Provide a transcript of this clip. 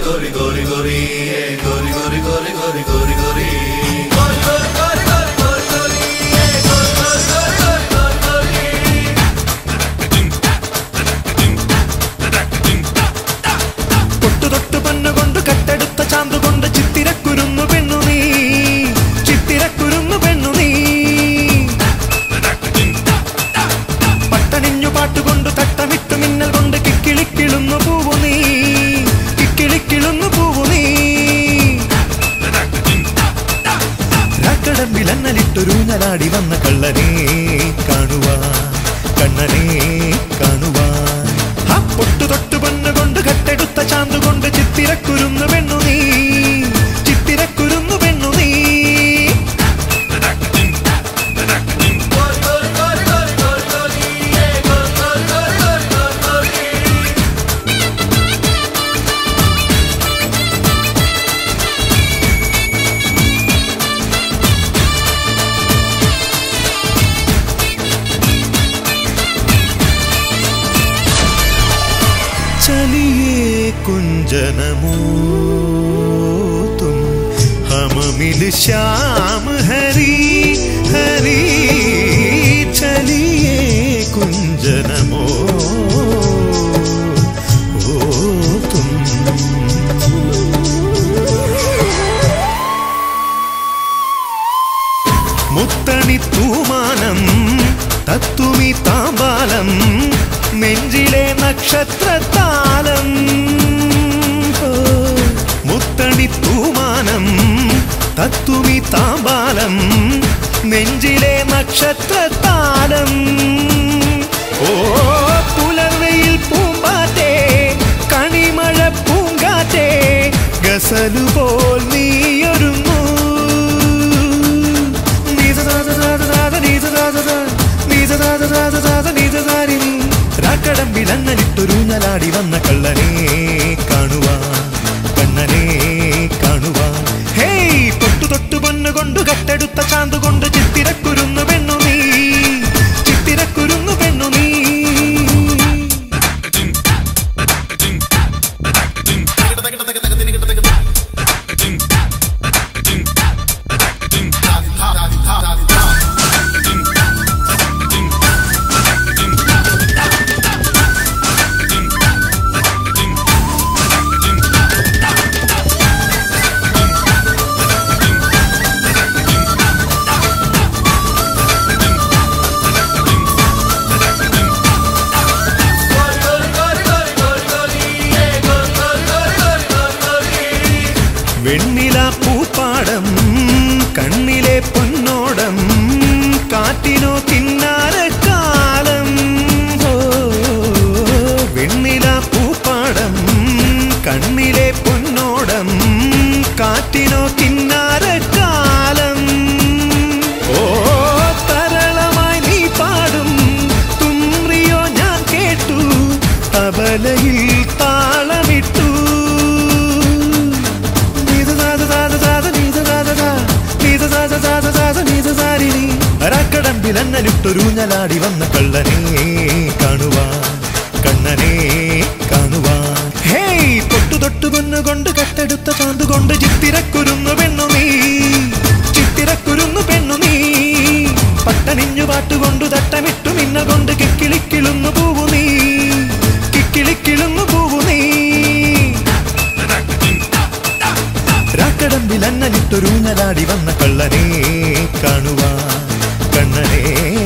ഗോരി ഗോരി ഗോരി ഏ ഗോരി ഗോരി ഗോരി ഗോരി ഗോരി ഗോരി ഗോരി ഗോരി ഗോരി ഗോരി ഗോരി ഗോരി ഏ ഗോരി ഗോരി ഗോരി ഗോരി ഗോരി ഗോരി തൊട്ടു തൊട്ടു പൊന്നുകൊണ്ട് കട്ടെടുത്ത ചാന്തുകൊണ്ട് ചിത്തിരക്കുരുന്നു പെണ്ണു നീ ചിത്തിരക്കുരുന്നു പെണ്ണു നീ പട്ടണിഞ്ഞു പാട്ടുകൊണ്ട് തട്ടമിട്ടു മിന്നൽ കൊണ്ട് കിക്കിളിക്കിളുന്നു പൂവു നീ കിക്കിളിക്കിളുന്നു പൂവു നീ രാക്കടമ്പിലന്നലിട്ടൊരു നലാടി വന്ന കള്ളനെ കാണുവാൻ കണ്ണനെ കാണുവാൻ ആ പൊട്ടു തൊട്ടു പൊന്നുകൊണ്ട് കട്ടെടുത്ത ചാന്തുകൊണ്ട് ചിത്തിരക്കുരുന്നു പെണ്ണു നീ ചിത്തിരക്കുരുന്നു പെണ്ണു നീ ഗോരി ഗോരി ഗോരി ഗോരി ഗോരി ഗോരി ഏ ഗോരി ഗോരി ഗോരി ഗോരി ഗോരി ഗോരി चलिए कुंजनमो तुम हम मिल श्याम हरी हरी चलिए कुंजनमो ओ तुम മുത്തണി തൂമാനം തത്തുമി താമ്പാലം നെഞ്ചിലെ നക്ഷത്രത്താലം ഓ, മുത്തണി തൂമാനം തത്തുമി താമ്പാലം നെഞ്ചിലെ നക്ഷത്രത്താലം ഓ പുലർവയിൽ പൂമ്പാറ്റേ കണിമഴ പൂങ്കാറ്റേ ഗസലുപോൽ നീയൊരുങ്ങൂ രാക്കടമ്പിലന്നലിട്ടൊരു നലാടി വന്ന കള്ളനെ കാണുവാൻ കണ്ണനെ കാണുവാൻ ഹേയ് തൊട്ടു തൊട്ടു പൊന്നുകൊണ്ട് കട്ടെടുത്ത ചാന്തുകൊണ്ട് ചിത്തിരക്കുരുന്നു പെണ്ണു നീ ചിത്തിരക്കുരുന്നു പെണ്ണു നീ ഗോരി ഗോരി ഗോരി ഗോരി ഗോരി ഗോരി ഏ ഗോരി ഗോരി ഗോരി ഗോരി ഗോരി ഗോരി വെണ്ണില പൂപ്പാടം കണ്ണിലെ പൊന്നോടം കാറ്റിനോ കിന്നാരക്കാലം ഓ, വെണ്ണില പൂപ്പാടം കണ്ണിലെ പൊന്നോടം കാറ്റിനോ കിന്നാരക്കാലം ഓ തരളമായി നീ പാടും തുമ്രിയോ ഞാൻ കേട്ടു തബലയിൽ താളമിട്ടു കടമ്പിലന്നലിട്ടൊരു ഞലാടി വന്ന കള്ളനെ കാണുവാൻ കണ്ണനെ കാണുവാൻ ഹേയ് തൊട്ടു തൊട്ടു പൊന്നുകൊണ്ട് കട്ടെടുത്ത ചാന്തുകൊണ്ട് ചിത്തിരക്കുരുന്നു പെണ്ണു നീ ചിത്തിരക്കുരുന്നു പെണ്ണു നീ പട്ടണിഞ്ഞു പാട്ടുകൊണ്ടു തട്ടമിട്ടു മിന്നൽ കൊണ്ട് കിക്കിളിക്കിളുന്നു പൂവു നീ കിക്കിളിക്കിളുന്നു പൂവു നീ രാക്കടമ്പിൽ അന്നലിട്ടൊരു നലാടി വന്ന കള്ളനെ കാണുവാൻ കണ്ണനെ